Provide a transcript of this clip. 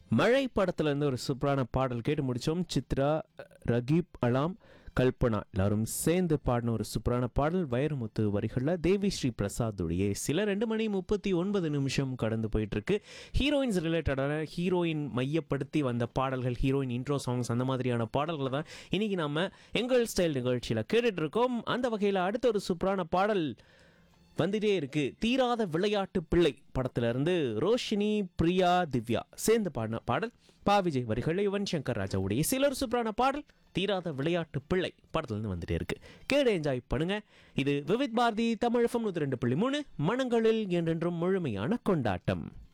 மழை படத்துல இருந்து ஒரு சூப்பரான பாடல் கேட்டு முடிச்சோம் சித்ரா ரகீப் அலாம் கல்பனா எல்லாரும் சேர்ந்து பாடின ஒரு சூப்பரான பாடல் வைரமுத்து வரிகளில் தேவி ஸ்ரீ பிரசாத்துடைய சில ரெண்டு மணி முப்பத்தி ஒன்பது நிமிஷம் கடந்து போயிட்டு இருக்கு ஹீரோயின்ஸ் ரிலேட்டடான ஹீரோயின் மையப்படுத்தி வந்த பாடல்கள் ஹீரோயின் இன்ட்ரோ சாங்ஸ் அந்த மாதிரியான பாடல்களை தான் இன்னைக்கு நாம எங்கள் ஸ்டைல் நிகழ்ச்சியில் கேட்டுட்டு இருக்கோம் அந்த வகையில் அடுத்த ஒரு சூப்பரான பாடல் வந்துட்டே இருக்கு தீராத விளையாட்டு பிள்ளை படத்துல இருந்து ரோஷினி பிரியா திவ்யா சேர்ந்து பாடின பாடல் பா விஜய் வரிகள் யுவன் சங்கர் ராஜாவுடைய சிலர் சூப்பரான பாடல் தீராத விளையாட்டு பிள்ளை படத்துல இருந்து வந்துட்டே இருக்கு கேடு என்ஜாய் பண்ணுங்க இது விவித் பாரதி தமிழ் எஃப்எம் நூத்தி ரெண்டு புள்ளி மூணு மனங்களில் என்றென்றும் முழுமையான கொண்டாட்டம்